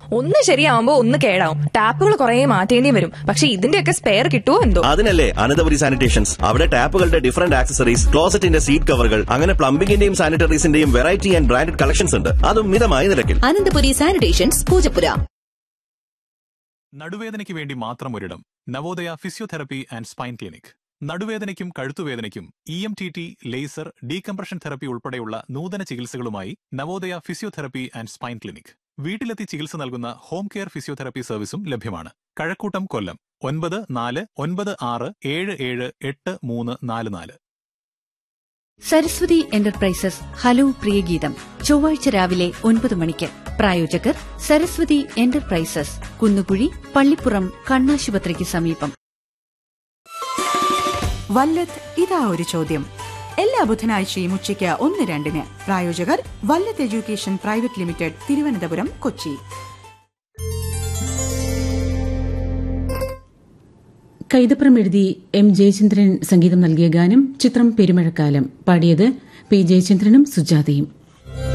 ഒന്ന് ശരിയാവുമ്പോ ഒന്ന് കേടാവും ടാപ്പുകൾ കുറെ മാറ്റേണ്ടി വരും പക്ഷെ ഇതിന്റെയൊക്കെ സ്പെയർ കിട്ടുമോ എന്തോ അതിനല്ലേ അനന്തപുരി സാനിറ്റേഷൻസ് അവിടെ ടാപ്പുകളുടെ ഡിഫറന്റ് ആക്സസറീസ് ക്ലോസറ്റിന്റെ സീറ്റ് കവറുകൾ അങ്ങനെ പ്ലംബിംഗിന്റെയും സാനിറ്ററീസിന്റെയും വെറൈറ്റി ആൻഡ് ബ്രാൻഡഡ് കളക്ഷൻസ് ഉണ്ട് അതും മിതമായ നിരക്കിൽ അനന്തപുരി സാനിറ്റേഷൻസ് പൂജപ്പുര നടുവേദനയ്ക്ക് വേണ്ടി മാത്രം ഒരിടം Navodaya physiotherapy and spine clinic നടുവേദനയ്ക്കും കഴുത്തുവേദനയ്ക്കും E M T T laser decompression therapy ഉൾപ്പെടെയുള്ള നൂതന ചികിത്സകളുമായി Navodaya physiotherapy and spine clinic വീട്ടിലെത്തി ചികിത്സ നൽകുന്ന ഹോം കെയർ ഫിസിയോതെറപ്പി സർവീസും ലഭ്യമാണ് കഴക്കൂട്ടം കൊല്ലം ഒൻപത് നാല് ഒൻപത് ആറ് ഏഴ് ഏഴ് എട്ട് മൂന്ന് നാല് നാല് സരസ്വതി എന്റർപ്രൈസസ് ഹലോ പ്രിയഗീതം ചൊവ്വാഴ്ച രാവിലെ ഒൻപത് മണിക്ക് പ്രായോജകർ സരസ്വതി എന്റർപ്രൈസസ് കുന്നുകുഴി പള്ളിപ്പുറം കണ്ണാശുപത്രിക്ക് സമീപം വല്ലത്ത് ഇതാ ഒരു ചോദ്യം എല്ലാ ബുധനാഴ്ചയും ഉച്ചയ്ക്ക് ഒന്ന് രണ്ടിന് പ്രായോജകർ Vallath education private limited Thiruvananthapuram Kochi Kaithapram എഴുതി എം ജയചന്ദ്രൻ സംഗീതം നൽകിയ ഗാനം ചിത്രം പെരുമഴക്കാലം പാടിയത് പി ജയചന്ദ്രനും സുജാതയും